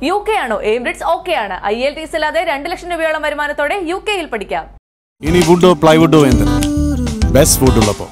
U K ആണോ Emirates okay ആണ് I L T ഇല്ലാതെ രണ്ട് ലക്ഷം രൂപയോളം വരുമാനത്തോടെ യു കെയിൽ പഠിക്കാം ഇനി വുഡോ പ്ലൈവുഡോ എന്ത് ബെസ്റ്റ് വുഡ് ഉള്ളപ്പോൾ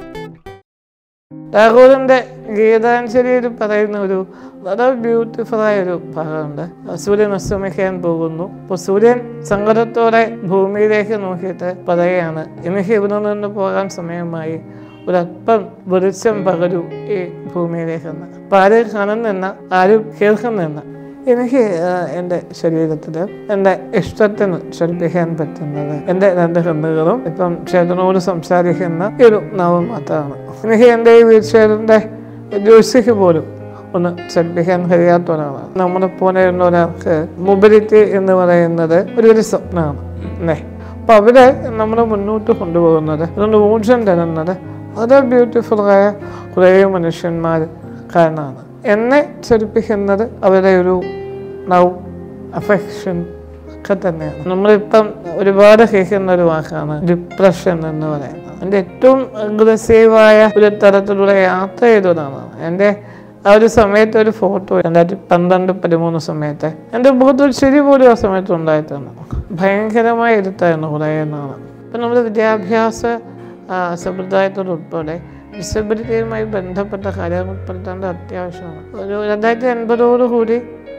ടാഗോറിന്റെ ഗീതാഞ്ജലിയിൽ പറയുന്ന ഒരു വളരെ ബ്യൂട്ടിഫുൾ ആയ ഒരു ഭാഗമുണ്ട് സൂര്യൻ അസ്തമിക്കാൻ പോകുന്നു അപ്പോൾ സൂര്യൻ സങ്കടത്തോടെ ഭൂമിയിലേക്ക് നോക്കിയിട്ട് പറയുകയാണ് എനിക്ക് ഇവിടെ നിന്ന് പോകാൻ സമയമായി ഒരല്പം വെളിച്ചം പകരൂ ഈ ഭൂമിയിലേക്കെന്ന് അപ്പം ആരും കാണുന്നില്ല ആരും കേൾക്കുന്നില്ല എനിക്ക് ആ, എൻ്റെ ശരീരത്തിൽ എൻ്റെ ഇഷ്ടത്തിന് ചലിപ്പിക്കാൻ പറ്റുന്നത് എൻ്റെ രണ്ട് കണ്ണുകളും ഇപ്പം ചേട്ടനോട് സംസാരിക്കുന്ന ഈ ഒരു നാമം മാത്രമാണ് എനിക്ക് എൻ്റെ ഈ വീഴ്ചയുടെ ജ്യോതിക്ക് പോലും ഒന്ന് ചലിപ്പിക്കാൻ കഴിയാത്ത ഒരാളാണ് നമ്മളെ പോലെയുള്ള ഒരാൾക്ക് മൊബിലിറ്റി എന്ന് പറയുന്നത് ഒരു ഒരു സ്വപ്നമാണ് അല്ലേ അപ്പം അവരെ നമ്മൾ മുന്നോട്ട് കൊണ്ടുപോകുന്നത് അതുകൊണ്ട് ഊർജം തരുന്നത് വളരെ ബ്യൂട്ടിഫുള്ളായ കുറേ മനുഷ്യന്മാർ കാരണമാണ് എന്നെ ചലിപ്പിക്കുന്നത് അവരുടെ ഒരു ലവ് അഫെക്ഷൻ ഒക്കെ തന്നെയാണ് നമ്മളിപ്പം ഒരുപാട് കേൾക്കുന്ന ഒരു വാക്കാണ് ഡിപ്രഷൻ എന്ന് പറയുന്നത് എൻ്റെ ഏറ്റവും അഗ്രസീവായ ഒരു തരത്തിലുള്ള യാത്ര ചെയ്തതാണ് എൻ്റെ ആ ഒരു സമയത്ത് ഒരു ഫോട്ടോ രണ്ടായിരത്തി പന്ത്രണ്ട് പതിമൂന്ന് സമയത്ത് എൻ്റെ മുഖത്ത് ഒരു ചിരി പോലും ആ സമയത്ത് ഉണ്ടായിട്ടാണ് ഭയങ്കരമായ ഇരുത്തായിരുന്നു കുറേ നാള് ഇപ്പം നമ്മുടെ വിദ്യാഭ്യാസ ആ, സമ്പ്രദായത്തോടുൾപ്പെടെ ഡിസബിലിറ്റിയുമായി ബന്ധപ്പെട്ട കാര്യങ്ങൾ ഉൾപ്പെടുത്തേണ്ടത് അത്യാവശ്യമാണ് ഒരു രണ്ടായിരത്തി അൻപതോടു കൂടി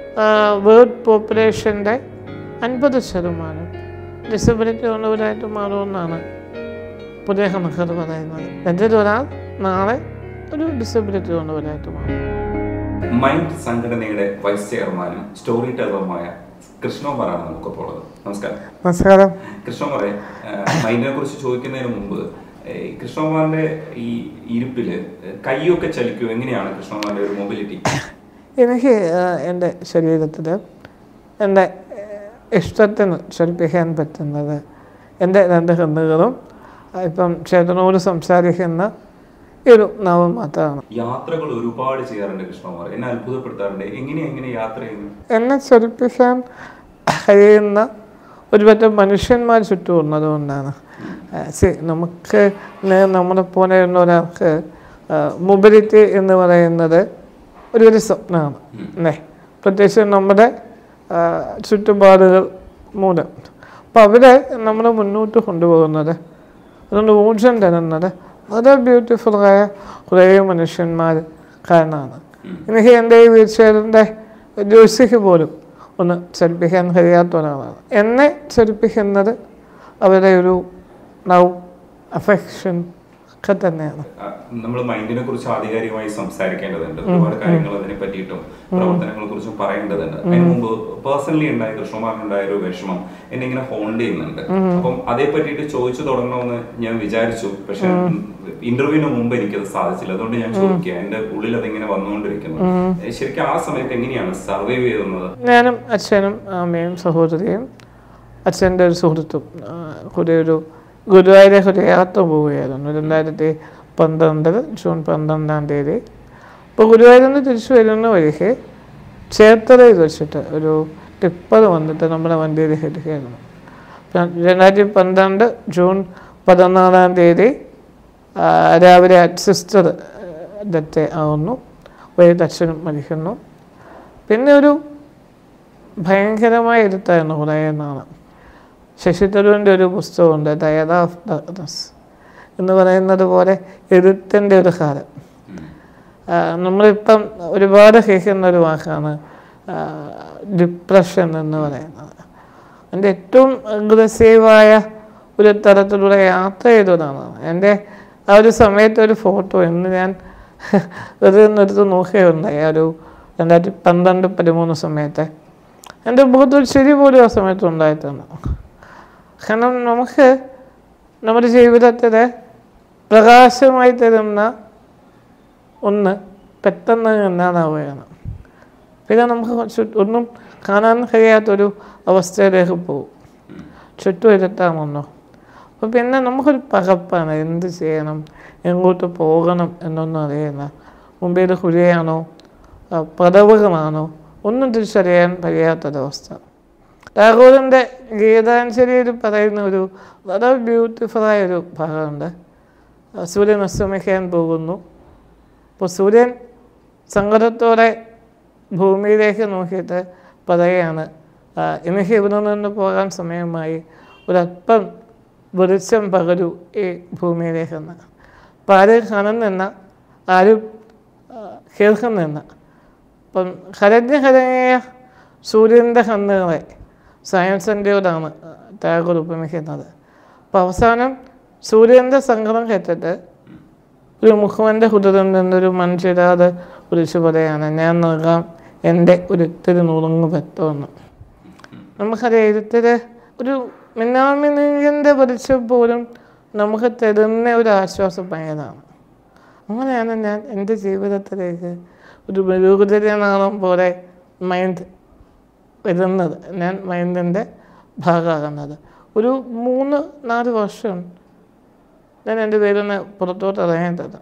വേൾഡ് പോപ്പുലേഷൻ്റെ അൻപത് ശതമാനം ഡിസബിലിറ്റി ഉള്ളവരായിട്ട് മാറുമെന്നാണ് പുതിയ കണക്കുകൾ പറയുന്നത് രണ്ടിൽ ഒരാൾ നാളെ ഒരു ഡിസബിലിറ്റി ഉള്ളവരായിട്ട് മാറും മൈൻഡ് സംഘടനയുടെ വൈസ് ചെയർമാനും സ്റ്റോറി ടെല്ലറുമായ കൃഷ്ണകുമാറാണ് നമുക്കിപ്പോൾ ഉള്ളത് നമസ്കാരം നമസ്കാരം കൃഷ്ണകുമാറെ മൈൻഡിനെ കുറിച്ച് ചോദിക്കുന്നതിന് മുമ്പ് ഏ, കൃഷ്ണകുമാറിന്റെ ഈ ഇരിപ്പില് കൈയൊക്കെ ചലിക്കുമോ എങ്ങനെയാണ് കൃഷ്ണകുമാറിന്റെ ഒരു മൊബിലിറ്റി എനിക്ക് ആ, എൻ്റെ ശരീരത്തിൽ എൻ്റെ ഇഷ്ടത്തിന് ചലിപ്പിക്കാൻ പറ്റുന്നത് എൻ്റെ രണ്ട് കണ്ണുകളും ആ, ഇപ്പം ചേട്ടനോട് സംസാരിക്കുന്ന ഈ ഒരു നാമം മാത്രമാണ് യാത്രകൾ ഒരുപാട് ചെയ്യാറുണ്ട് കൃഷ്ണകുമാർ എന്നെ അത്ഭുതപ്പെടുത്താറുണ്ട് എങ്ങനെ എങ്ങനെ യാത്ര ചെയ്യുന്നു എന്നെ ചലിപ്പിക്കാൻ കഴിയുന്ന ഒരുപറ്റം മനുഷ്യന്മാർ ചുറ്റും ഉള്ളതുകൊണ്ടാണ് സി നമുക്ക് ന- നമ്മളെ പോലെയുള്ള ഒരാൾക്ക് മൊബിലിറ്റി എന്ന് പറയുന്നത് ഒരു ഒരു സ്വപ്നമാണ് അല്ലേ പ്രത്യേകിച്ച് നമ്മുടെ ആ, ചുറ്റുപാടുകൾ മൂലം അപ്പോൾ അവരെ നമ്മൾ മുന്നോട്ട് കൊണ്ടുപോകുന്നത് അതുകൊണ്ട് ഊർജം തരുന്നത് വളരെ ബ്യൂട്ടിഫുള്ളായ കുറേ മനുഷ്യന്മാർ കാരണമാണ് എനിക്ക് എൻ്റെ ഈ വീഴ്ചയുടെ ജ്യോതിക്ക് പോലും ഒന്ന് ചലിപ്പിക്കാൻ കഴിയാത്ത ഒരാളാണ് എന്നെ ചലിപ്പിക്കുന്നത് അവരുടെ ഒരു ലവ് അഫെക്ഷൻ ഒക്കെ തന്നെയാണ് നമ്മൾ മൈൻഡിനെ കുറിച്ച് ആധികാരികമായി സംസാരിക്കേണ്ടതുണ്ട് ഒരുപാട് കാര്യങ്ങൾ അതിനെ പറ്റിയിട്ടും പ്രവർത്തനങ്ങളെ കുറിച്ചും പറയേണ്ടതുണ്ട് അതിന് മുമ്പ് പേഴ്സണലി ഉണ്ടായ കൃഷ്ണകുമാറിനുണ്ടായ ഒരു വിഷമം എന്നെ ഇങ്ങനെ ഹോൾഡ് ചെയ്യുന്നുണ്ട് അപ്പം അതേ പറ്റിയിട്ട് ചോദിച്ചു തുടങ്ങണമെന്ന് ഞാൻ വിചാരിച്ചു പക്ഷെ ഇന്റർവ്യൂവിന് മുമ്പ് എനിക്കത് സാധിച്ചില്ല അതുകൊണ്ട് ഞാൻ ചോദിക്കുക എന്റെ ഉള്ളിൽ അതിങ്ങനെ വന്നുകൊണ്ടിരിക്കുന്നു ഏ, ശരിക്കും ആ സമയത്ത് എങ്ങനെയാണ് സർവൈവ് ചെയ്യുന്നത് ഞാനും അച്ഛനും അമ്മയും സഹോദരിയും അച്ഛൻ്റെ ഒരു സുഹൃത്തും ആ, കൂടെ ഒരു ഗുരുവായൂരേക്ക് ഒരു യാത്ര പോവുകയായിരുന്നു രണ്ടായിരത്തി പന്ത്രണ്ട് ജൂൺ പന്ത്രണ്ടാം തീയതി അപ്പോൾ ഗുരുവായൂരിൽ നിന്ന് തിരിച്ചു വരുന്ന വഴിക്ക് ചേർത്തലയിൽ വെച്ചിട്ട് ഒരു ടിപ്പർ വന്നിട്ട് നമ്മുടെ വണ്ടിയിൽ ഇരിക്കുകയായിരുന്നു അപ്പം രണ്ടായിരത്തി പന്ത്രണ്ട് ജൂൺ പതിനാലാം തീയതി ആ, രാവിലെ സിസ്റ്റർ ഡെത്ത് ആവുന്നു വൈകിട്ട് അച്ഛനും മരിക്കുന്നു പിന്നെ ഒരു ഭയങ്കരമായ ഇരുത്തായിരുന്നു കുറേ നാള് ശശി തരൂരിൻ്റെ ഒരു പുസ്തകമുണ്ട് ദയത ഓഫ് ഡാർക്ക്നസ് എന്ന് പറയുന്നത് പോലെ എഴുത്തിൻ്റെ ഒരു കാലം ആ, നമ്മളിപ്പം ഒരുപാട് കേൾക്കുന്ന ഒരു വാക്കാണ് ഡിപ്രഷൻ എന്ന് പറയുന്നത് എൻ്റെ ഏറ്റവും അഗ്രസീവായ ഒരു തരത്തിലുള്ള യാത്ര ചെയ്തതാണ് എൻ്റെ ആ ഒരു സമയത്ത് ഒരു ഫോട്ടോ എന്ന് ഞാൻ വെറുതെ ഒന്നെടുത്ത് നോക്കുകയുണ്ടായി ആ ഒരു രണ്ടായിരത്തി പന്ത്രണ്ട് പതിമൂന്ന് സമയത്ത് എൻ്റെ മുഖത്ത് ഒരു ചിരി പോലും ആ സമയത്ത് ഉണ്ടായിട്ടുണ്ട് കാരണം നമുക്ക് നമ്മുടെ ജീവിതത്തിൽ പ്രകാശമായി തരുന്ന ഒന്ന് പെട്ടെന്ന് ഇല്ലാതാവുകയാണ് പിന്നെ നമുക്ക് ചു- ഒന്നും കാണാൻ കഴിയാത്തൊരു അവസ്ഥയിലേക്ക് പോകും ചുറ്റും ഇരുട്ടാണെന്നോ അപ്പോൾ പിന്നെ നമുക്കൊരു പകപ്പാണ് എന്ത് ചെയ്യണം എങ്ങോട്ട് പോകണം എന്നൊന്നും അറിയില്ല മുമ്പിൽ കുഴിയാണോ ആ, പടവുകളാണോ ഒന്നും തിരിച്ചറിയാൻ കഴിയാത്തൊരവസ്ഥ ടാഗോറിൻ്റെ ഗീതാഞ്ജലിയിൽ പറയുന്ന ഒരു വളരെ ബ്യൂട്ടിഫുള്ളായ ഒരു ഭാഗമുണ്ട് ആ, സൂര്യൻ അസ്തമിക്കാൻ പോകുന്നു അപ്പോൾ സൂര്യൻ സങ്കടത്തോടെ ഭൂമിയിലേക്ക് നോക്കിയിട്ട് പറയുകയാണ് ആ, എനിക്ക് ഇവിടെ നിന്ന് പോകാൻ സമയമായി ഒരല്പം വെളിച്ചം പകരൂ ഈ ഭൂമിയിലേക്കെന്ന് അപ്പം ആരും കാണുന്നില്ല ആരും ആ, കേൾക്കുന്നില്ല അപ്പം ഹരഞ്ഞ ഹരഞ്ഞ സൂര്യൻ്റെ കണ്ണുകളെ സയൻസിൻ്റെയോടാണ് ടാഗോർ ഉപമിക്കുന്നത് അപ്പം അവസാനം സൂര്യൻ്റെ സങ്കടം കേട്ടിട്ട് ഒരു മുഖവൻ്റെ ഹുദറിൽ നിന്നൊരു മൺചിരാതെ കുറിച്ച് പറയാണ് ഞാൻ നൽകാം എൻ്റെ ഒരു ഇത്തിരി നുറുങ്ങു പറ്റുമെന്ന് നമുക്കറിയാം ഇരുത്തിരി ഒരു മിന്നാമിനിൻ്റെ വെളിച്ചം പോലും നമുക്ക് തരുന്ന ഒരു ആശ്വാസം ഭയങ്കരമാണ് അങ്ങനെയാണ് ഞാൻ എൻ്റെ ജീവിതത്തിലേക്ക് ഒരു മെഴുകുതിരിനാളം പോലെ മൈൻഡ് വരുന്നത് ഞാൻ മൈൻഡിൻ്റെ ഭാഗമാകുന്നത് ഒരു മൂന്ന് നാല് വർഷം ഞാൻ എൻ്റെ പേരിൽ പുറത്തോട്ട് ഇറങ്ങിയിട്ടില്ല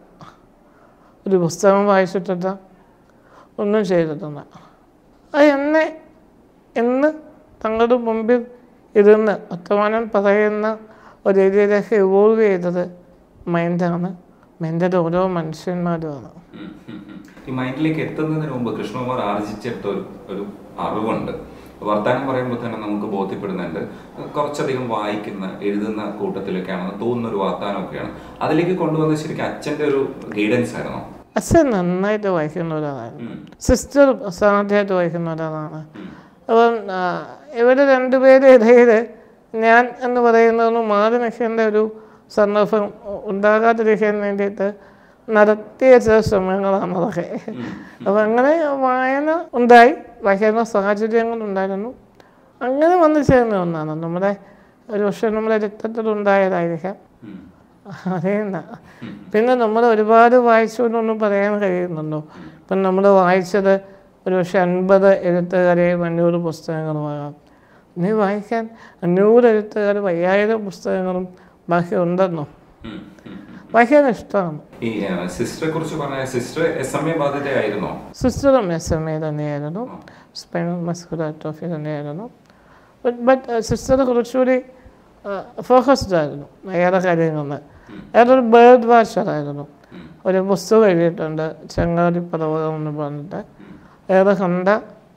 ഒരു പുസ്തകം വായിച്ചിട്ടില്ല ഒന്നും ചെയ്തിട്ടില്ല അത് എന്നെ എന്ന് തങ്ങളുടെ മുമ്പിൽ ഇരുന്ന് വർത്തമാനം പറയുന്ന ഒരു രീതിയിലേക്ക് ഇവോൾവ് ചെയ്തത് മൈൻഡാണ് മൈൻഡിൽ ഓരോ മനുഷ്യന്മാരുമാണ് ഉം, ഉം, ഉം. ഈ മൈൻഡിലേക്ക് എത്തുന്നതിന് മുമ്പ് കൃഷ്ണകുമാർ ആർജിച്ചെടുത്ത ഒരു ഒരു അറിവുണ്ട് വർത്താനം പറയുമ്പോൾ തന്നെ നമുക്ക് ബോധ്യപ്പെടുന്നുണ്ട് കുറച്ചധികം വായിക്കുന്ന എഴുതുന്ന കൂട്ടത്തിലൊക്കെയാണെന്ന് തോന്നുന്ന ഒരു വർത്താനമൊക്കെയാണ് അതിലേക്ക് കൊണ്ടുവന്നത് ശരിക്കും അച്ഛൻ്റെ ഒരു ഗൈഡൻസ് ആയിരുന്നോ അച്ഛൻ നന്നായിട്ട് വായിക്കുന്ന ഒരാളാണ് ഉം. സിസ്റ്റർ സാധ്യമായിട്ട് വായിക്കുന്ന ഒരാളാണ് അപ്പം ആ, ഇവർ രണ്ടുപേരുടെ ഇടയിൽ ഞാൻ എന്ന് പറയുന്നതൊന്നും മാറി നിൽക്കേണ്ട ഒരു സന്ദർഭം ഉണ്ടാകാതിരിക്കാൻ വേണ്ടിയിട്ട് നടത്തിയ ചില ശ്രമങ്ങളാണ് അതൊക്കെ അപ്പം അങ്ങനെ വായന ഉണ്ടായി വായിക്കുന്ന സാഹചര്യങ്ങളുണ്ടായിരുന്നു അങ്ങനെ വന്നു ചേർന്ന ഒന്നാണ് നമ്മുടെ ഒരു പക്ഷേ നമ്മുടെ രക്തത്തിലുണ്ടായതായിരിക്കാം ഉം. അറിയണ്ട പിന്നെ നമ്മൾ ഒരുപാട് വായിച്ചുകൊണ്ടൊന്നും പറയാൻ കഴിയുന്നുണ്ടോ ഇപ്പം നമ്മൾ വായിച്ചത് ഒരു പക്ഷെ അൻപത് എഴുത്തുകാരെയും അഞ്ഞൂറ് പുസ്തകങ്ങളുമാകാം നീ വായിക്കാൻ അഞ്ഞൂറ് എഴുത്തുകാർ അയ്യായിരം പുസ്തകങ്ങളും ബാക്കി ഉണ്ടെന്നോ ഉം, ഉം, ഉം. വായിക്കാൻ ഇഷ്ടമാണ് ഈ സിസ്റ്ററെ കുറിച്ച് പറഞ്ഞ സിസ്റ്റർ എസ് എം എ ബാധിതയായിരുന്നോ സിസ്റ്ററും എസ് എം എ തന്നെയായിരുന്നു സ്പൈനൽ മസ്കുലർ ട്രോഫി തന്നെയായിരുന്നു ബട്ട് സിസ്റ്റർ കുറച്ചുകൂടി ഫോക്കസ്ഡ് ആയിരുന്നു ഏറെ കാര്യങ്ങളിൽ ഏതൊരു ബേർഡ് വാച്ചറായിരുന്നു ഒരു പുസ്തകം എഴുതിയിട്ടുണ്ട് ചങ്ങാതി പർവ്വതം എന്ന് പറഞ്ഞിട്ട് ഏറെ കണ്ട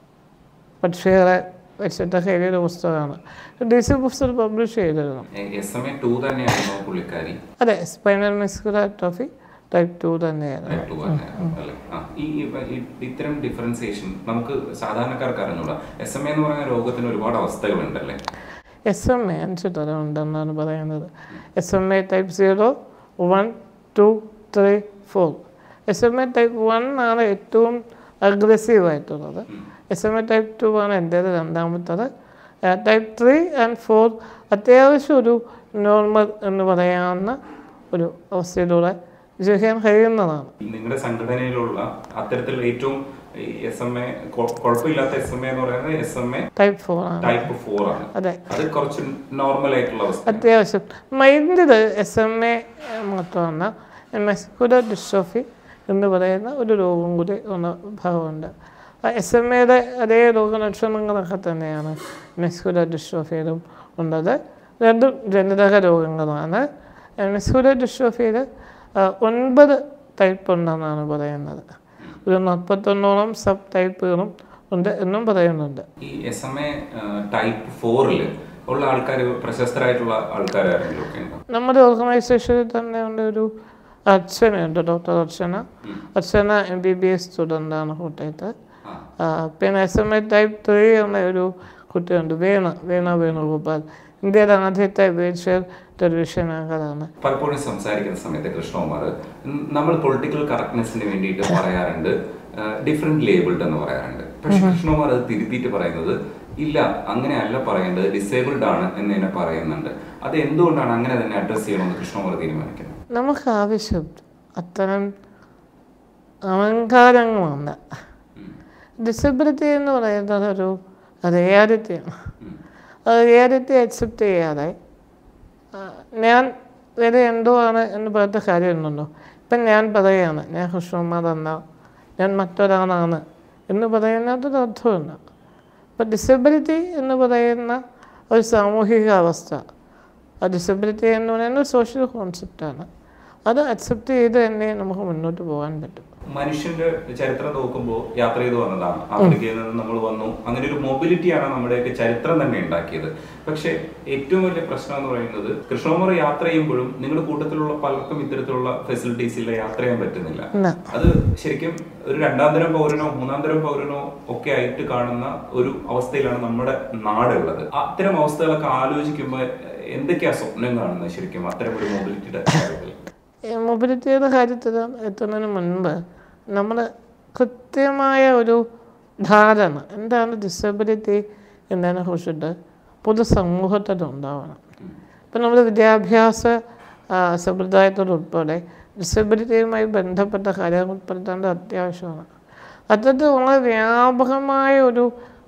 പക്ഷികളെ വെച്ചിട്ടൊക്കെ എഴുതിയൊരു പുസ്തകമാണ് ഡി സി പുസ്തകം പബ്ലിഷ് ചെയ്തിരുന്നു എസ് എം എ ടു തന്നെയായിരുന്നോ പുള്ളിക്കാരി അതെ spinal muscular trophy type two തന്നെയായിരുന്നു Type two തന്നെയാണ് അല്ലേ? ആ, ഈ ഈ- ഈ- ഇത്തരം ഡിഫറൻസിയേഷൻ നമുക്ക് സാധാരണക്കാർക്ക് അറിഞ്ഞൂടാ എസ് എം എ എന്ന് പറയുന്ന രോഗത്തിന് ഒരുപാട് അവസ്ഥകളുണ്ടല്ലേ എസ് എം എ അഞ്ച് തരം ഉണ്ടെന്നാണ് പറയുന്നത് S M A type zero one two three four S M A type one ആണ് ഏറ്റവും അഗ്രസീവ് ആയിട്ടുള്ളത് S M A type two ആണ് എൻ്റേത് രണ്ടാമത്തത് ടൈപ്പ് ത്രീ ആൻഡ് ഫോർ അത്യാവശ്യം ഒരു നോർമൽ എന്ന് പറയാവുന്ന ഒരു അവസ്ഥയിലൂടെ ജീവിക്കാൻ കഴിയുന്നതാണ് നിങ്ങളുടെ സംഘടനയിലുള്ള അത്തരത്തിലുള്ള ഏറ്റവും എസ് എം എ കുഴപ്പമില്ലാത്ത എസ് എം എ എന്ന് പറയുന്നത് S M A type four ആണ് ടൈപ്പ് ഫോർ ആണ് അതെ അത് കുറച്ച് നോർമൽ ആയിട്ടുള്ള അവസ്ഥ അത്യാവശ്യം മൈൻഡിൽ എസ് എം എ മാത്രമല്ല മെസ്കുലർ ഡിസ്ട്രോഫി എന്ന് പറയുന്ന ഒരു രോഗം കൂടി ഉള്ള ഭാഗമുണ്ട് എസ് എം എയുടെ അതേ രോഗലക്ഷണങ്ങളൊക്കെ തന്നെയാണ് മെസ്കുലർ ഡിസ്ട്രോഫിയിലും ഉള്ളത് രണ്ടും ജനിതക രോഗങ്ങളാണ് മെസ്കുലർ ഡിസ്ട്രോഫിയിൽ ഒൻപത് ടൈപ്പ് ഉണ്ടെന്നാണ് പറയുന്നത് ഒരു നാൽപ്പത്തൊന്നോളം സബ് ടൈപ്പുകളും ഉണ്ട് എന്നും പറയുന്നുണ്ട് ഈ എസ് എം എ ടൈപ്പ് ഫോറിൽ ഉള്ള ആൾക്കാർ പ്രശസ്തരായിട്ടുള്ള ആൾക്കാർ ആരെങ്കിലും ഒക്കെ ഉണ്ടോ നമ്മുടെ ഓർഗനൈസേഷനിൽ തന്നെ ഉണ്ട് ഒരു അർച്ചനയുണ്ട് doctor Archana Archana M B B S സ്റ്റുഡൻ്റാണ് കോട്ടയത്ത് ആ. ആ, പിന്നെ S M A type three എന്ന ഒരു കുട്ടിയുണ്ട് വീണ വീണ വേണുഗോപാൽ ഇന്ത്യയിലെ ആദ്യത്തെ വീൽചെയർ ടെലിവിഷൻ ആങ്കറാണ് പലപ്പോഴും സംസാരിക്കുന്ന സമയത്ത് കൃഷ്ണകുമാർ നമ്മൾ പൊളിറ്റിക്കൽ കറക്റ്റ്നെസ്സിന് വേണ്ടിയിട്ട് പറയാറുണ്ട് ഡിഫറെന്റ് ലേബിൾഡ് എന്ന് പറയാറുണ്ട് പക്ഷെ കൃഷ്ണകുമാർ അത് തിരുത്തിയിട്ട് പറയുന്നത് ഇല്ല അങ്ങനെയല്ല പറയേണ്ടത് ഡിസേബിൾഡ് ആണ് എന്ന് തന്നെ പറയുന്നുണ്ട് അത് എന്തുകൊണ്ടാണ് അങ്ങനെ തന്നെ അഡ്രസ് ചെയ്യണമെന്ന് കൃഷ്ണകുമാർ തീരുമാനിക്കുന്നത് നമുക്ക് ആവശ്യം അത്തരം അലങ്കാരങ്ങളുണ്ട് ഡിസബിലിറ്റി എന്ന് പറയുന്നത് ഒരു റിയാലിറ്റിയാണ് അത് റിയാലിറ്റി അക്സെപ്റ്റ് ചെയ്യാതെ ആ, ഞാൻ വേറെ എന്തോ ആണ് എന്ന് പറഞ്ഞിട്ട് കാര്യമൊന്നുണ്ടോ ഇപ്പം ഞാൻ പറയുകയാണ് ഞാൻ കൃഷ്ണകുമാർ അല്ല ഞാൻ മറ്റൊരാളാണ് എന്ന് പറയുന്നതൊരു അർത്ഥമുണ്ട് അപ്പം ഡിസബിലിറ്റി എന്ന് പറയുന്ന ഒരു സാമൂഹിക അവസ്ഥ ആ ഡിസബിലിറ്റി എന്ന് പറയുന്ന ഒരു സോഷ്യൽ കോൺസെപ്റ്റാണ് അത് അക്സെപ്റ്റ് ചെയ്ത് തന്നെ നമുക്ക് മുന്നോട്ട് പോകാൻ പറ്റും മനുഷ്യന്റെ ചരിത്രം നോക്കുമ്പോൾ യാത്ര ചെയ്ത് വന്നതാണ് ആഫ്രിക്കയിൽ നിന്ന് നമ്മൾ വന്നു അങ്ങനെ ഒരു മൊബിലിറ്റിയാണ് നമ്മുടെയൊക്കെ ചരിത്രം തന്നെ ഉണ്ടാക്കിയത് പക്ഷേ ഏറ്റവും വലിയ പ്രശ്നം എന്ന് പറയുന്നത് കൃഷ്ണകുമാർ യാത്ര ചെയ്യുമ്പോഴും നിങ്ങളുടെ കൂട്ടത്തിലുള്ള പലർക്കും ഇത്തരത്തിലുള്ള ഫെസിലിറ്റീസ് ഇല്ല യാത്ര ചെയ്യാൻ പറ്റുന്നില്ല ഇല്ല. അത് ശരിക്കും ഒരു രണ്ടാം തരം പൗരനോ മൂന്നാം തരം പൗരനോ ഒക്കെ ആയിട്ട് കാണുന്ന ഒരു അവസ്ഥയിലാണ് നമ്മുടെ നാടുള്ളത് അത്തരം അവസ്ഥകളൊക്കെ ആലോചിക്കുമ്പോൾ എന്തൊക്കെയാ സ്വപ്നം കാണുന്നത് ശരിക്കും അത്തരം ഒരു മൊബിലിറ്റിയുടെ കാര്യത്തിൽ ഈ മൊബിലിറ്റിയുടെ കാര്യത്തിൽ എത്തുന്നതിന് മുൻപ് നമ്മൾ കൃത്യമായ ഒരു ധാരണ എന്താണ് ഡിസബിലിറ്റി എന്നതിനെ കുറിച്ചിട്ട് പൊതുസമൂഹത്തിൽ ഉണ്ടാവണം ഇപ്പം നമ്മൾ വിദ്യാഭ്യാസ ആ, സമ്പ്രദായത്തോടുൾപ്പെടെ ഡിസബിലിറ്റിയുമായി ബന്ധപ്പെട്ട കാര്യങ്ങൾ ഉൾപ്പെടുത്തേണ്ടത് അത്യാവശ്യമാണ് അത്തരത്തിൽ വളരെ വ്യാപകമായ ഒരു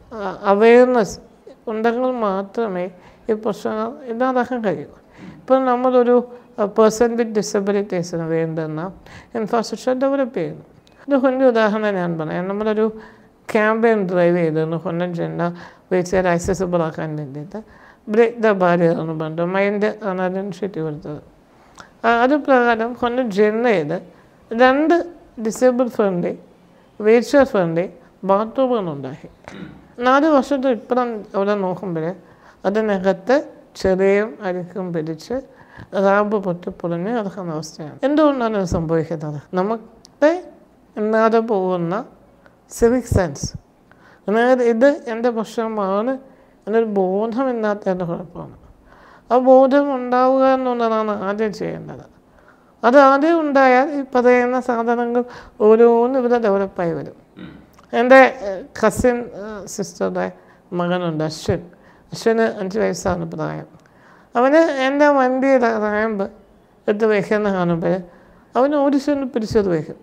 അവയർനെസ് ഉണ്ടെങ്കിൽ മാത്രമേ ഈ പ്രശ്നങ്ങൾ ഇല്ലാതാക്കാൻ കഴിയൂ ഇപ്പം നമ്മളൊരു പേഴ്സൺ വിത്ത് ഡിസബിലിറ്റീസിന് വേണ്ടുന്ന ഇൻഫ്രാസ്ട്രക്ചർ ഡെവലപ്പ് ചെയ്യുന്നു ഒരു കുഞ്ഞു ഉദാഹരണം ഞാൻ പറയാം നമ്മളൊരു ക്യാമ്പയിൻ ഡ്രൈവ് ചെയ്തിരുന്നു കൊല്ലം ചെണ്ട വീൽചെയർ ആക്സസിബിൾ ആക്കാൻ വേണ്ടിയിട്ട് ബ്രേക്ക് ദ ബാരിയർ എന്ന് പറഞ്ഞിട്ട് മൈൻഡ് ആണ് അത് ഇനിഷ്യേറ്റീവ് എടുത്തത് ആ, അത് പ്രകാരം കൊല്ലം ജെന്ന ചെയ്ത് രണ്ട് ഡിസേബിൾ ഫ്രണ്ട്ലി വീൽചെയർ ഫ്രണ്ട്ലി ബാത്റൂമുകൾ ഉണ്ടാക്കി നാല് വർഷത്തെ ഇപ്പുറം അവിടെ നോക്കുമ്പോൾ അതിനകത്ത് ചെറിയും അരിക്കും പിടിച്ച് റാമ്പ് പൊട്ടിപ്പൊളിഞ്ഞ് കിടക്കുന്ന അവസ്ഥയാണ് എന്തുകൊണ്ടാണ് ഇത് സംഭവിക്കുന്നത് നമുക്ക് ഇന്നാതെ പോകുന്ന സിവിക് സെൻസ് അതായത് ഇത് എൻ്റെ പ്രശ്നമാണ് എന്നൊരു ബോധമില്ലാത്തതിൻ്റെ കുഴപ്പമാണ് ആ ബോധം ഉണ്ടാവുക എന്നുള്ളതാണ് ആദ്യം ചെയ്യേണ്ടത് അത് ആദ്യം ഉണ്ടായാൽ ഈ പറയുന്ന സാധനങ്ങൾ ഓരോന്നും ഇവിടെ ഡെവലപ്പായി വരും എൻ്റെ കസിൻ സിസ്റ്ററുടെ മകനുണ്ട് അശ്വിൻ അശ്വിന് അഞ്ച് വയസ്സാണ് പ്രായം അവന് എൻ്റെ വണ്ടിയുടെ റാമ്പ് എടുത്ത് വയ്ക്കുന്ന കാണുമ്പോൾ അവന് ഓടിച്ചൊന്ന് പിടിച്ചത് വയ്ക്കും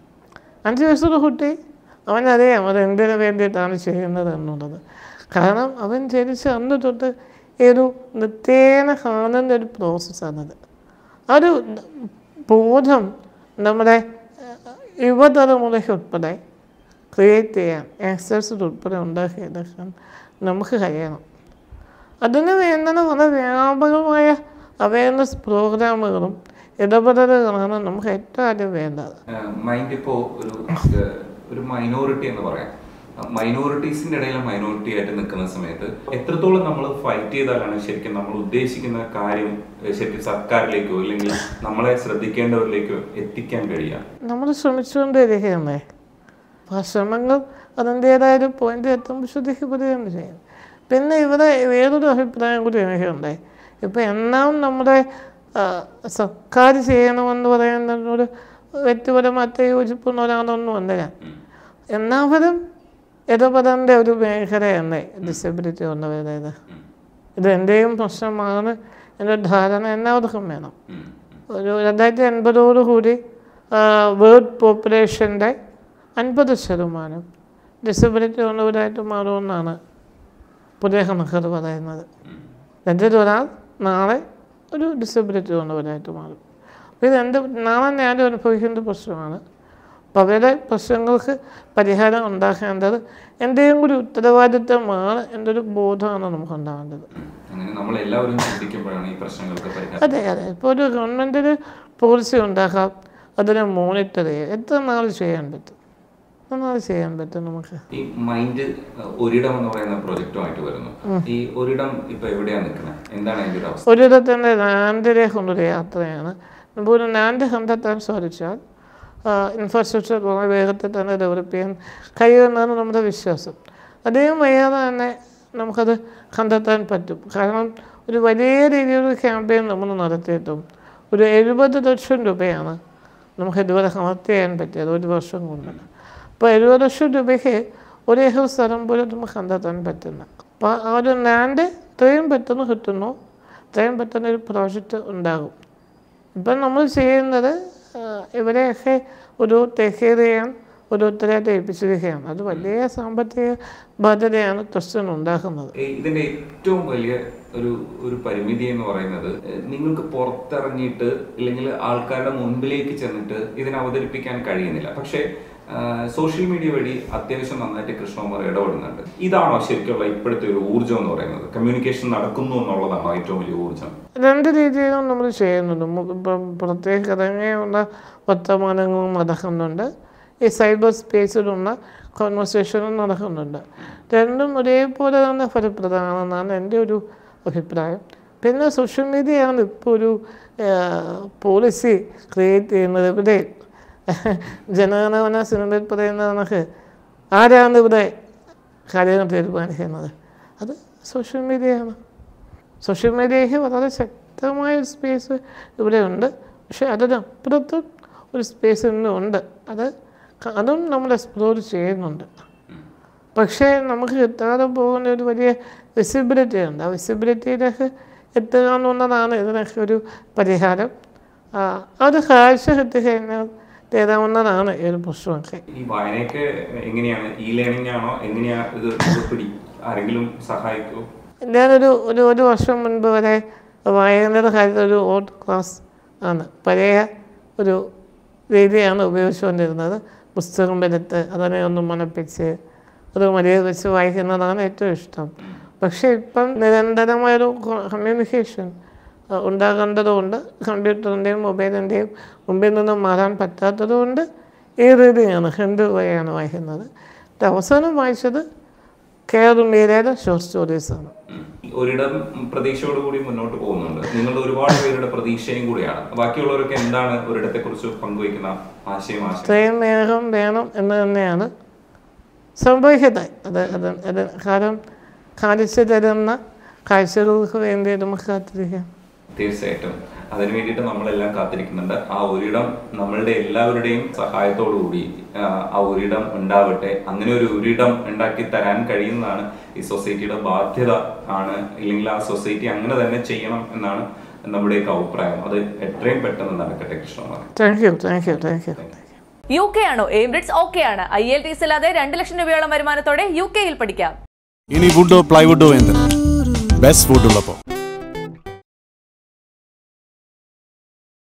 അഞ്ച് വയസ്സുള്ള കുട്ടി അവനറിയാം അത് എന്തിനു വേണ്ടിയിട്ടാണ് ചെയ്യുന്നത് എന്നുള്ളത് കാരണം അവൻ ജനിച്ച് അന്ന് തൊട്ട് ഈ ഒരു നിത്യേന കാണുന്ന ഒരു പ്രോസസ്സാണത് ആ ഒരു ബോധം നമ്മുടെ ഏഹ്, യുവതലമുറയ്ക്ക് ഉൾപ്പെടെ ക്രിയേറ്റ് ചെയ്യാൻ യങ്സ്റ്റേഴ്സിൽ ഉൾപ്പെടെ ഉണ്ടാക്കിയെടുക്കാൻ നമുക്ക് കഴിയണം അതിന് വേണ്ടുന്ന വളരെ വ്യാപകമായ അവയർനെസ് പ്രോഗ്രാമുകളും ഇടപെടലുകളാണ് നമുക്ക് ഏറ്റവും ആദ്യം വേണ്ടത് മൈൻഡ് ഇപ്പോ ഒരു ഏഹ്, ഒരു മൈനോറിറ്റി എന്ന് പറയാം മൈനോറിറ്റീസിന്റെ ഇടയിലെ മൈനോറിറ്റി ആയിട്ട് നിൽക്കുന്ന സമയത്ത് എത്രത്തോളം നമ്മൾ ഫൈറ്റ് ചെയ്താലാണ് ശരിക്കും നമ്മൾ ഉദ്ദേശിക്കുന്ന കാര്യം ഏഹ്, ശരിക്കും സർക്കാരിലേക്കോ അല്ലെങ്കിൽ നമ്മളെ ശ്രദ്ധിക്കേണ്ടവരിലേക്കോ എത്തിക്കാൻ കഴിയുക നമ്മൾ ശ്രമിച്ചുകൊണ്ടിരിക്കുകയല്ലേ അപ്പോൾ ആ ശ്രമങ്ങൾ അതിൻ്റേതായ ഒരു പോയിന്റ് എത്തുമ്പോൾ ശ്രദ്ധിക്കപ്പെടുകയാണ് ചെയ്യും പിന്നെ ഇവിടെ വേറൊരു അഭിപ്രായം കൂടി എനിക്കുണ്ട് ഇപ്പം എല്ലാം നമ്മുടെ ആ, സർക്കാർ ചെയ്യണമെന്ന് പറയുന്നതിനോട് വ്യക്തിപരമായിട്ട് യോജിപ്പുന്ന ഒരാളൊന്നും അല്ല ഞാൻ എല്ലാവരും ഇടപെടേണ്ട ഒരു മേഖലയല്ലേ ഡിസബിലിറ്റി ഉള്ളവരുടേത് ഇത് എൻ്റെയും പ്രശ്നമാണ് എൻ്റെ ധാരണ എല്ലാവർക്കും വേണം ഒരു രണ്ടായിരത്തി അൻപതോടു കൂടി വേൾഡ് പോപ്പുലേഷൻ്റെ അൻപത് ശതമാനം ഡിസബിലിറ്റി ഉള്ളവരായിട്ട് മാറുമെന്നാണ് പുതിയ കണക്കുകൾ പറയുന്നത് രണ്ടിൽ ഒരാൾ നാളെ ഒരു ഡിസബിലിറ്റി ഉള്ളവരായിട്ട് മാറും അപ്പോൾ ഇത് എൻ്റെ നാളെ ഞാൻ അനുഭവിക്കേണ്ട പ്രശ്നമാണ് അപ്പോൾ അവരുടെ പ്രശ്നങ്ങൾക്ക് പരിഹാരം ഉണ്ടാക്കേണ്ടത് എൻ്റെയും കൂടി ഉത്തരവാദിത്തമാണ് എൻ്റെ ഒരു ബോധമാണ് നമുക്ക് ഉണ്ടാകേണ്ടത് അങ്ങനെ നമ്മൾ എല്ലാവരും ചിന്തിക്കുമ്പോഴാണ് ഈ പ്രശ്നങ്ങൾക്ക് പരിഹാരം അതെ അതെ ഇപ്പോൾ ഒരു ഗവൺമെൻറ്റിന് പോളിസി ഉണ്ടാക്കാം അതിനെ മോണിറ്റർ ചെയ്യാം എത്ര നാൾ ചെയ്യാൻ പറ്റും എത്ര നാൾ ചെയ്യാൻ പറ്റും നമുക്ക് ഈ മൈൻഡ് ഒരിടം എന്ന് പറയുന്ന പ്രൊജക്റ്റുമായിട്ട് വരുന്നു ഈ ഒരിടം ഇപ്പൊ എവിടെയാ നിൽക്കുന്നത് എന്താണ് അതിന്റെ ഒരു അവസ്ഥ ഒരിടത്തിൻ്റെ ലാൻഡിലേക്കുള്ളൊരു യാത്രയാണ് ഇപ്പോൾ ഒരു ലാൻഡ് കണ്ടെത്താൻ സാധിച്ചാൽ ഇൻഫ്രാസ്ട്രക്ചർ വളരെ വേഗത്തിൽ തന്നെ ഡെവലപ്പ് ചെയ്യാൻ കഴിയുമെന്നാണ് നമ്മുടെ വിശ്വാസം അധികം വയ്യാതെ തന്നെ നമുക്കത് കണ്ടെത്താൻ പറ്റും കാരണം ഒരു വലിയ രീതിയിലൊരു ക്യാമ്പയിൻ നമ്മൾ നടത്തിയിട്ടും ഒരു എഴുപത് ലക്ഷം രൂപയാണ് നമുക്ക് ഇതുവരെ കളക്ട് ചെയ്യാൻ പറ്റിയത് ഒരു വർഷം കൊണ്ട് അപ്പോൾ എഴുപത് ലക്ഷം രൂപയ്ക്ക് ഒരു ഏക്കർ സ്ഥലം പോലും നമുക്ക് കണ്ടെത്താൻ പറ്റുന്ന അപ്പോൾ ആ ഒരു ലാൻഡ് ഇത്രയും പെട്ടെന്ന് കിട്ടുന്നു ഇത്രയും പെട്ടെന്ന് ഒരു പ്രോജക്റ്റ് ഉണ്ടാകും ഇപ്പം നമ്മൾ ചെയ്യുന്നത് ആ, ഇവരെയൊക്കെ ഒരു ടേക്ക് കെയർ ചെയ്യാൻ ഒരു ഉത്തരവാദിത്തം ഏൽപ്പിച്ചിരിക്കുകയാണ് അത് വലിയ സാമ്പത്തിക ബാധ്യതയാണ് ട്രസ്റ്റിന് ഉണ്ടാക്കുന്നത് ഈ ഇതിന്റെ ഏറ്റവും വലിയ ഒരു ഒരു പരിമിതി എന്ന് പറയുന്നത് ഏഹ്, നിങ്ങൾക്ക് പുറത്തിറങ്ങിയിട്ട് ഇല്ലെങ്കിൽ ആൾക്കാരുടെ മുൻപിലേക്ക് ചെന്നിട്ട് ഇതിനെ അവതരിപ്പിക്കാൻ കഴിയുന്നില്ല പക്ഷേ സോഷ്യൽ മീഡിയ വഴി അത്യാവശ്യം നന്നായിട്ട് കൃഷ്ണകുമാർ ഇടപെടുന്നുണ്ട് ഇതാണോ ശരിക്കുള്ള ഇപ്പോഴത്തെ ഒരു ഊർജ്ജം എന്ന് പറയുന്നത് കമ്മ്യൂണിക്കേഷൻ നടക്കുന്നു എന്നുള്ളതാണോ ഏറ്റവും വലിയ ഊർജ്ജം രണ്ട് രീതിയിലും നമ്മൾ ചെയ്യുന്നുണ്ട് മു- ഇപ്പം പുറത്തേക്ക് ഇറങ്ങിയുള്ള വർത്തമാനങ്ങളും നടക്കുന്നുണ്ട് ഈ സൈബർ സ്പേസിലുള്ള കോൺവെർസേഷനും നടക്കുന്നുണ്ട് രണ്ടും ഒരേപോലെ തന്നെ ഫലപ്രദമാണെന്നാണ് എൻ്റെ ഒരു അഭിപ്രായം പിന്നെ സോഷ്യൽ മീഡിയയാണ് ഇപ്പോൾ ഒരു പോളിസി ക്രിയേറ്റ് ചെയ്യുന്നത് ഇവിടെ ജനഗണമന സിനിമയിൽ പറയുന്ന കണക്ക് ആരാണ് ഇവിടെ കാര്യങ്ങൾ തീരുമാനിക്കുന്നത് അത് സോഷ്യൽ മീഡിയയാണ് സോഷ്യൽ മീഡിയയ്ക്ക് വളരെ ശക്തമായ ഒരു സ്പേസ് ഇവിടെ ഉണ്ട് പക്ഷേ അതിനപ്പുറത്തും ഒരു സ്പേസ് ഇന്നും ഉണ്ട് അത് ക- അതും നമ്മൾ എക്സ്പ്ലോർ ചെയ്യുന്നുണ്ട് പക്ഷേ നമുക്ക് കിട്ടാതെ പോകുന്ന ഒരു വലിയ വിസിബിലിറ്റി ഉണ്ട് ആ വിസിബിലിറ്റിയിലേക്ക് എത്തുക എന്നുള്ളതാണ് ഇതിനൊക്കെ ഒരു പരിഹാരം ആ, അത് കാഴ്ച കിട്ടിക്കഴിഞ്ഞാൽ തരാവുന്നതാണ് ഈ ഒരു പ്രശ്നമൊക്കെ ഈ വായനയൊക്കെ എങ്ങനെയാണ് ഈ ലേണിംഗ് ആണോ എങ്ങനെയാ ഇത് ഇത് പിടി ആരെങ്കിലും സഹായിക്കോ ഞാനൊരു ഒരു ഒരു വർഷം മുൻപ് വരെ വായനയുടെ കാര്യത്തിൽ ഒരു ഓട്ട് ക്ലാസ് ആണ് പഴയ ഒരു രീതിയാണ് ഉപയോഗിച്ചുകൊണ്ടിരുന്നത് പുസ്തകം എടുത്ത് അതിനെ ഒന്ന് മണപ്പിച്ച് അത് മര്യാദ വെച്ച് വായിക്കുന്നതാണ് ഏറ്റവും ഇഷ്ടം പക്ഷേ ഇപ്പം നിരന്തരമായൊരു കമ്മ്യൂണിക്കേഷൻ ഉണ്ടാകേണ്ടതുകൊണ്ട് കമ്പ്യൂട്ടറിൻ്റെയും മൊബൈലിൻ്റെയും മുമ്പിൽ നിന്നും മാറാൻ പറ്റാത്തതുകൊണ്ട് ഈ രീതിയാണ് ഹിന്ദു വഴിയാണ് വായിക്കുന്നത് ഇത് അവസാനം വായിച്ചത് കെയർ മീരയുടെ ഷോർട്ട് സ്റ്റോറീസാണ് ഉം. ഒരിടം പ്രതീക്ഷയോട് കൂടി മുന്നോട്ട് പോകുന്നുണ്ട് നിങ്ങളുടെ ഒരുപാട് പേരുടെ പ്രതീക്ഷയും കൂടിയാണ് ബാക്കിയുള്ളവരൊക്കെ എന്താണ് ഒരിടത്തെ കുറിച്ച് പങ്കുവയ്ക്കുന്ന ആശയം ആശയം ഇത്രയും വേഗം വേണം എന്ന് തന്നെയാണ് സംഭവിക്കട്ടെ അത് അത് അത് കാരണം കാണിച്ചു തരുന്ന കാഴ്ചകൾക്ക് വേണ്ടി നമുക്ക് കാത്തിരിക്കാം തീർച്ചയായിട്ടും അതിനു വേണ്ടിയിട്ട് നമ്മളെല്ലാം കാത്തിരിക്കുന്നുണ്ട് ആ ഒരിടം നമ്മളുടെ എല്ലാവരുടെയും സഹായത്തോടു കൂടി ആ, ആ ഒരിടം ഉണ്ടാവട്ടെ അങ്ങനെ ഒരു ഒരിടം ഉണ്ടാക്കി തരാൻ കഴിയുന്നതാണ് ഈ സൊസൈറ്റിയുടെ ബാധ്യത ആണ് ഇല്ലെങ്കിൽ ആ സൊസൈറ്റി അങ്ങനെ തന്നെ ചെയ്യണം എന്നാണ് നമ്മുടെയൊക്കെ അഭിപ്രായം അത് എത്രയും പെട്ടെന്ന് നടക്കട്ടെ Krishnakumar thank you thank you thank you U K ആണോ എമിറേറ്റ്സ് ഓക്കെ ആണ് ഐ എൽ ടി എസ് ഇല്ലാതെ രണ്ട് ലക്ഷം രൂപയോളം വരുമാനത്തോടെ യു കെയിൽ പഠിക്കാം ഇനി വുഡോ പ്ലൈവുഡോ എന്ത് ബെസ്റ്റ് വുഡ് ഉള്ളപ്പോൾ